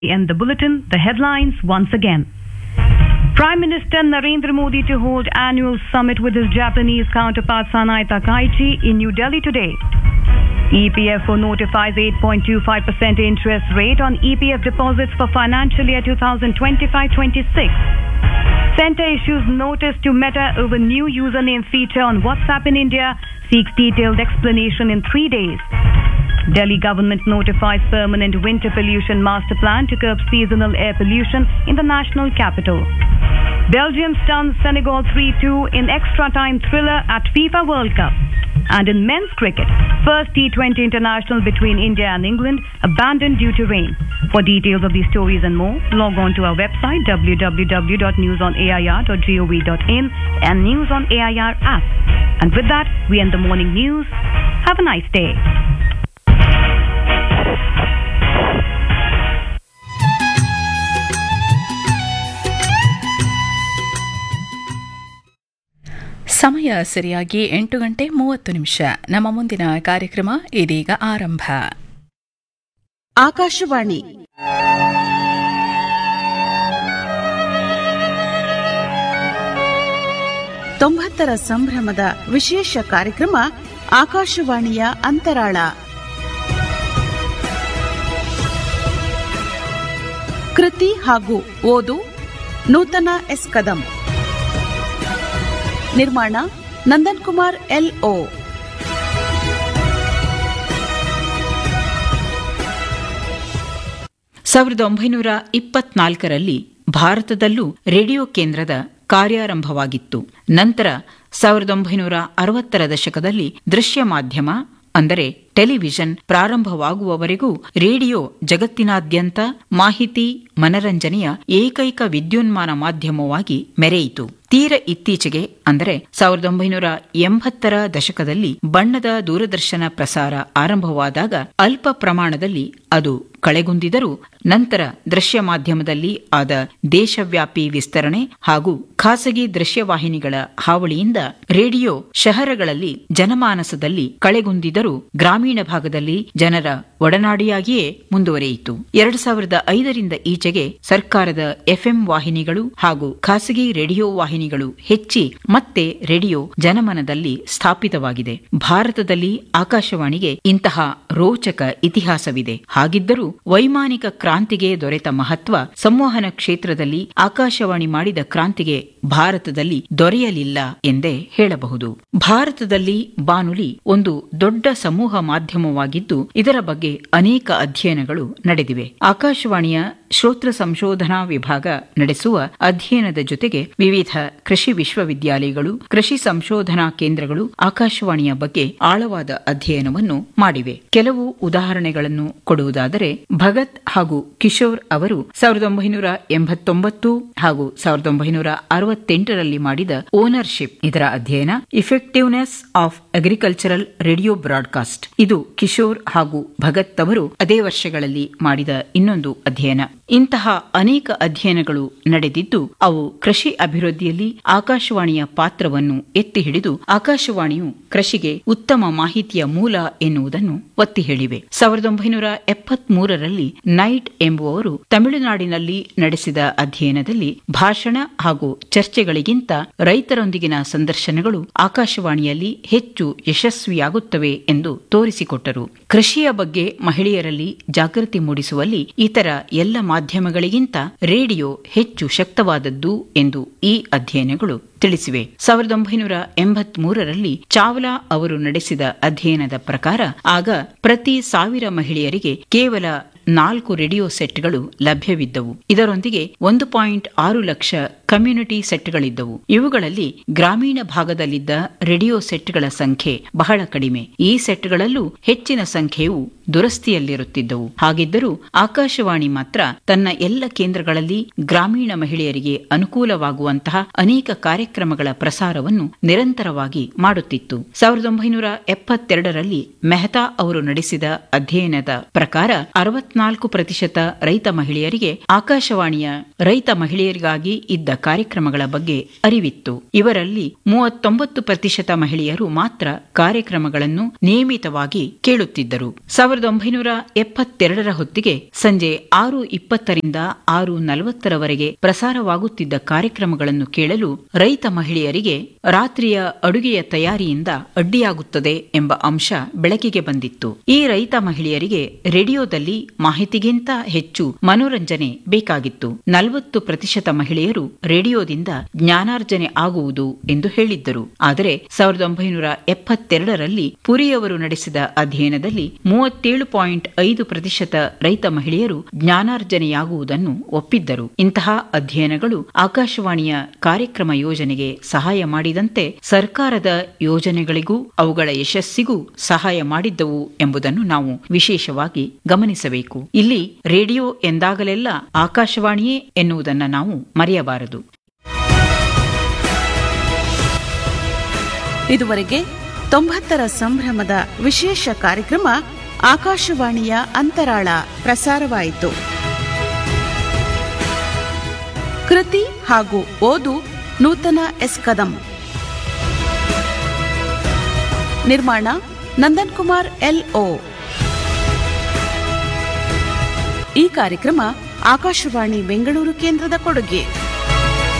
In the bulletin, the headlines once again. Prime Minister Narendra Modi to hold annual summit with his Japanese counterpart Sanai Takaichi in New Delhi today. EPFO notifies 8.25% interest rate on EPF deposits for financial year 2025-26. Centre issues notice to Meta over new username feature on WhatsApp in India, seeks detailed explanation in three days. Delhi government notifies permanent winter pollution master plan to curb seasonal air pollution in the national capital. Belgium stuns Senegal 3-2 in extra time thriller at FIFA World Cup. And in men's cricket, first T20 international between India and England abandoned due to rain. For details of these stories and more, log on to our website www.newsonair.gov.in and News on AIR app. And with that, we end the morning news. Have a nice day. ಸಮಯ ಸರಿಯಾಗಿ ಎಂಟು ಗಂಟೆ ಮೂವತ್ತು ನಿಮಿಷ ನಮ್ಮ ಮುಂದಿನ ಕಾರ್ಯಕ್ರಮ ಇದೀಗ ಆರಂಭ ಆಕಾಶವಾಣಿ ತೊಂಬತ್ತರ ಸಂಭ್ರಮದ ವಿಶೇಷ ಕಾರ್ಯಕ್ರಮ ಆಕಾಶವಾಣಿಯ ಅಂತರಾಳ ಕೃತಿ ಹಾಗೂ ಓದು ನೂತನ ಎಸ್ ಕದಂ ನಿರ್ಮಾಣ ನಂದನ್ ಕುಮಾರ್ ಎಲ್ಒ ಸಾವಿರದ ಒಂಬೈನೂರ ಇಪ್ಪತ್ನಾಲ್ಕರಲ್ಲಿ ಭಾರತದಲ್ಲೂ ರೇಡಿಯೋ ಕೇಂದ್ರದ ಕಾರ್ಯಾರಂಭವಾಗಿತ್ತು ನಂತರ ಸಾವಿರದ ಒಂಬೈನೂರ ಅರವತ್ತರ ದಶಕದಲ್ಲಿ ದೃಶ್ಯ ಮಾಧ್ಯಮ ಅಂದರೆ ಟೆಲಿವಿಷನ್ ಪ್ರಾರಂಭವಾಗುವವರೆಗೂ ರೇಡಿಯೋ ಜಗತ್ತಿನಾದ್ಯಂತ ಮಾಹಿತಿ ಮನರಂಜನೆಯ ಏಕೈಕ ವಿದ್ಯುನ್ಮಾನ ಮಾಧ್ಯಮವಾಗಿ ಮೆರೆಯಿತು ತೀರ ಇತ್ತೀಚೆಗೆ ಅಂದರೆ ಸಾವಿರದ ಒಂಬೈನೂರ ಎಂಬತ್ತರ ದಶಕದಲ್ಲಿ ಬಣ್ಣದ ದೂರದರ್ಶನ ಪ್ರಸಾರ ಆರಂಭವಾದಾಗ ಅಲ್ಪ ಪ್ರಮಾಣದಲ್ಲಿ ಅದು ಕಳೆಗುಂದಿದರೂ ನಂತರ ದೃಶ್ಯ ಮಾಧ್ಯಮದಲ್ಲಿ ಆದ ದೇಶವ್ಯಾಪಿ ವಿಸ್ತರಣೆ ಹಾಗೂ ಖಾಸಗಿ ದೃಶ್ಯವಾಹಿನಿಗಳ ಹಾವಳಿಯಿಂದ ರೇಡಿಯೋ ಶಹರಗಳಲ್ಲಿ ಜನಮಾನಸದಲ್ಲಿ ಕಳೆಗುಂದಿದರೂ ಗ್ರಾಮೀಣ ಭಾಗದಲ್ಲಿ ಜನರ ಒಡನಾಡಿಯಾಗಿಯೇ ಮುಂದುವರಿಯಿತು ಎರಡು ಸಾವಿರದ ಐದರಿಂದ ಈಚೆಗೆ ಸರ್ಕಾರದ ಎಫ್ಎಂ ವಾಹಿನಿಗಳು ಹಾಗೂ ಖಾಸಗಿ ರೇಡಿಯೋ ವಾಹಿನಿಗಳು ಹೆಚ್ಚಿ ಮತ್ತೆ ರೇಡಿಯೋ ಜನಮನದಲ್ಲಿ ಸ್ಥಾಪಿತವಾಗಿದೆ ಭಾರತದಲ್ಲಿ ಆಕಾಶವಾಣಿಗೆ ಇಂತಹ ರೋಚಕ ಇತಿಹಾಸವಿದೆ ಹಾಗಿದ್ದರೂ ವೈಮಾನಿಕ ಕ್ರಾಂತಿಗೆ ದೊರೆತ ಮಹತ್ವ ಸಂವಹನ ಕ್ಷೇತ್ರದಲ್ಲಿ ಆಕಾಶವಾಣಿ ಮಾಡಿದ ಕ್ರಾಂತಿಗೆ ಭಾರತದಲ್ಲಿ ದೊರೆಯಲಿಲ್ಲ ಎಂದೇ ಹೇಳಬಹುದು ಭಾರತದಲ್ಲಿ ಬಾನುಲಿ ಒಂದು ದೊಡ್ಡ ಸಮೂಹ ಮಾಧ್ಯಮವಾಗಿದ್ದು ಇದರ ಬಗ್ಗೆ ಅನೇಕ ಅಧ್ಯಯನಗಳು ನಡೆದಿವೆ ಆಕಾಶವಾಣಿಯ ಶ್ರೋತೃ ಸಂಶೋಧನಾ ವಿಭಾಗ ನಡೆಸುವ ಅಧ್ಯಯನದ ಜೊತೆಗೆ ವಿವಿಧ ಕೃಷಿ ವಿಶ್ವವಿದ್ಯಾಲಯಗಳು ಕೃಷಿ ಸಂಶೋಧನಾ ಕೇಂದ್ರಗಳು ಆಕಾಶವಾಣಿಯ ಬಗ್ಗೆ ಆಳವಾದ ಅಧ್ಯಯನವನ್ನು ಮಾಡಿವೆ ಕೆಲವು ಉದಾಹರಣೆಗಳನ್ನು ಕೊಡುವುದಾದರೆ ಭಗತ್ ಹಾಗೂ ಕಿಶೋರ್ ಅವರು ಸಾವಿರದ ಒಂಬೈನೂರ ಎಂಬತ್ತೊಂಬತ್ತು ಹಾಗೂ ಸಾವಿರದ ಒಂಬೈನೂರ ಅರವತ್ತೆಂಟರಲ್ಲಿ ಮಾಡಿದ ಓನರ್ಶಿಪ್ ಇದರ ಅಧ್ಯಯನ effectiveness of agricultural radio broadcast ಇದು ಕಿಶೋರ್ ಹಾಗೂ ಭಗತ್ ಅವರು ಅದೇ ವರ್ಷಗಳಲ್ಲಿ ಮಾಡಿದ ಇನ್ನೊಂದು ಅಧ್ಯಯನ ಇಂತಹ ಅನೇಕ ಅಧ್ಯಯನಗಳು ನಡೆದಿದ್ದು ಅವು ಕೃಷಿ ಅಭಿವೃದ್ಧಿಯಲ್ಲಿ ಆಕಾಶವಾಣಿಯ ಪಾತ್ರವನ್ನು ಎತ್ತಿ ಹಿಡಿದು ಆಕಾಶವಾಣಿಯು ಕೃಷಿಗೆ ಉತ್ತಮ ಮಾಹಿತಿಯ ಮೂಲ ಎನ್ನುವುದನ್ನು ಒತ್ತಿ ಹೇಳಿವೆ ಸಾವಿರದ ಒಂಬೈನೂರ ಎಪ್ಪತ್ಮೂರರಲ್ಲಿ ನೈಟ್ ಎಂಬುವವರು ತಮಿಳುನಾಡಿನಲ್ಲಿ ನಡೆಸಿದ ಅಧ್ಯಯನದಲ್ಲಿ ಭಾಷಣ ಹಾಗೂ ಚರ್ಚೆಗಳಿಗಿಂತ ರೈತರೊಂದಿಗಿನ ಸಂದರ್ಶನಗಳು ಆಕಾಶವಾಣಿಯಲ್ಲಿ ಹೆಚ್ಚು ಯಶಸ್ವಿಯಾಗುತ್ತವೆ ಎಂದು ತೋರಿಸಿಕೊಟ್ಟರು ಕೃಷಿಯ ಬಗ್ಗೆ ಮಹಿಳೆಯರಲ್ಲಿ ಜಾಗೃತಿ ಮೂಡಿಸುವಲ್ಲಿ ಇತರ ಎಲ್ಲ ಮಾಧ್ಯಮಗಳಿಗಿಂತ ರೇಡಿಯೋ ಹೆಚ್ಚು ಶಕ್ತವಾದದ್ದು ಎಂದು ಈ ಅಧ್ಯಯನಗಳು ತಿಳಿಸಿವೆ ಸಾವಿರದ ಒಂಬೈನೂರ ಎಂಬತ್ ಮೂರರಲ್ಲಿ ಚಾವ್ಲಾ ಅವರು ನಡೆಸಿದ ಅಧ್ಯಯನದ ಪ್ರಕಾರ ಆಗ ಪ್ರತಿ ಸಾವಿರ ಮಹಿಳೆಯರಿಗೆ ಕೇವಲ ನಾಲ್ಕು ರೇಡಿಯೋ ಸೆಟ್ಗಳು ಲಭ್ಯವಿದ್ದವು ಇದರೊಂದಿಗೆ ಒಂದು ಪಾಯಿಂಟ್ ಆರು ಲಕ್ಷ ಕಮ್ಯುನಿಟಿ ಸೆಟ್ಗಳಿದ್ದವು ಇವುಗಳಲ್ಲಿ ಗ್ರಾಮೀಣ ಭಾಗದಲ್ಲಿದ್ದ ರೇಡಿಯೋ ಸೆಟ್ಗಳ ಸಂಖ್ಯೆ ಬಹಳ ಕಡಿಮೆ ಈ ಸೆಟ್ಗಳಲ್ಲೂ ಹೆಚ್ಚಿನ ಸಂಖ್ಯೆಯು ದುರಸ್ತಿಯಲ್ಲಿರುತ್ತಿದ್ದವು ಹಾಗಿದ್ದರೂ ಆಕಾಶವಾಣಿ ಮಾತ್ರ ತನ್ನ ಎಲ್ಲ ಕೇಂದ್ರಗಳಲ್ಲಿ ಗ್ರಾಮೀಣ ಮಹಿಳೆಯರಿಗೆ ಅನುಕೂಲವಾಗುವಂತಹ ಅನೇಕ ಕಾರ್ಯಕ್ರಮಗಳ ಪ್ರಸಾರವನ್ನು ನಿರಂತರವಾಗಿ ಮಾಡುತ್ತಿತ್ತು ಸಾವಿರದ ಒಂಬೈನೂರ ಎಪ್ಪತ್ತೆರಡರಲ್ಲಿ ಮೆಹ್ತಾ ಅವರು ನಡೆಸಿದ ಅಧ್ಯಯನದ ಪ್ರಕಾರ ಅರವತ್ನಾಲ್ಕು ಪ್ರತಿಶತ ರೈತ ಮಹಿಳೆಯರಿಗೆ ಆಕಾಶವಾಣಿಯ ರೈತ ಮಹಿಳೆಯರಿಗಾಗಿ ಇದ್ದ ಕಾರ್ಯಕ್ರಮಗಳ ಬಗ್ಗೆ ಅರಿವಿತ್ತು ಇವರಲ್ಲಿ ಮೂವತ್ತೊಂಬತ್ತು ಪ್ರತಿಶತ ಮಹಿಳೆಯರು ಮಾತ್ರ ಕಾರ್ಯಕ್ರಮಗಳನ್ನು ನಿಯಮಿತವಾಗಿ ಕೇಳುತ್ತಿದ್ದರು ಸಾವಿರದ ಒಂಬೈನೂರ ಎಪ್ಪತ್ತೆರಡರ ಹೊತ್ತಿಗೆ ಸಂಜೆ ಆರು ಇಪ್ಪತ್ತರಿಂದ ಆರು ನಲವತ್ತರವರೆಗೆ ಪ್ರಸಾರವಾಗುತ್ತಿದ್ದ ಕಾರ್ಯಕ್ರಮಗಳನ್ನು ಕೇಳಲು ರೈತ ಮಹಿಳೆಯರಿಗೆ ರಾತ್ರಿಯ ಅಡುಗೆಯ ತಯಾರಿಯಿಂದ ಅಡ್ಡಿಯಾಗುತ್ತದೆ ಎಂಬ ಅಂಶ ಬೆಳಕಿಗೆ ಬಂದಿತ್ತು ಈ ರೈತ ಮಹಿಳೆಯರಿಗೆ ರೇಡಿಯೋದಲ್ಲಿ ಮಾಹಿತಿಗಿಂತ ಹೆಚ್ಚು ಮನೋರಂಜನೆ ಬೇಕಾಗಿತ್ತು ನಲವತ್ತು ಪ್ರತಿಶತ ಮಹಿಳೆಯರು ರೇಡಿಯೋದಿಂದ ಜ್ಞಾನಾರ್ಜನೆ ಆಗುವುದು ಎಂದು ಹೇಳಿದ್ದರು ಆದರೆ ಸಾವಿರದ ಒಂಬೈನೂರ ಎಪ್ಪತ್ತೆರಡರಲ್ಲಿ ಪುರಿಯವರು ನಡೆಸಿದ ಅಧ್ಯಯನದಲ್ಲಿ ಮೂವತ್ತೇಳು ಪಾಯಿಂಟ್ ಐದು ಪ್ರತಿಶತ ರೈತ ಮಹಿಳೆಯರು ಜ್ಞಾನಾರ್ಜನೆಯಾಗುವುದನ್ನು ಒಪ್ಪಿದ್ದರು ಇಂತಹ ಅಧ್ಯಯನಗಳು ಆಕಾಶವಾಣಿಯ ಕಾರ್ಯಕ್ರಮ ಯೋಜನೆಗೆ ಸಹಾಯ ಮಾಡಿದಂತೆ ಸರ್ಕಾರದ ಯೋಜನೆಗಳಿಗೂ ಅವುಗಳ ಯಶಸ್ಸಿಗೂ ಸಹಾಯ ಮಾಡಿದ್ದವು ಎಂಬುದನ್ನು ನಾವು ವಿಶೇಷವಾಗಿ ಗಮನಿಸಬೇಕು ಇಲ್ಲಿ ರೇಡಿಯೋ ಎಂದಾಗಲೆಲ್ಲ ಆಕಾಶವಾಣಿಯೇ ಎನ್ನುವುದನ್ನು ನಾವು ಮರೆಯಬಾರದು ಇದುವರೆಗೆ ತೊಂಬತ್ತರ ಸಂಭ್ರಮದ ವಿಶೇಷ ಕಾರ್ಯಕ್ರಮ ಆಕಾಶವಾಣಿಯ ಅಂತರಾಳ ಪ್ರಸಾರವಾಯಿತು ಕೃತಿ ಹಾಗೂ ಓದು ನೂತನ ಎಸ್ ಕದಂ ನಿರ್ಮಾಣ ನಂದನ್ ಕುಮಾರ್ ಎಲ್ಒ ಈ ಕಾರ್ಯಕ್ರಮ ಆಕಾಶವಾಣಿ ಬೆಂಗಳೂರು ಕೇಂದ್ರದ ಕೊಡುಗೆ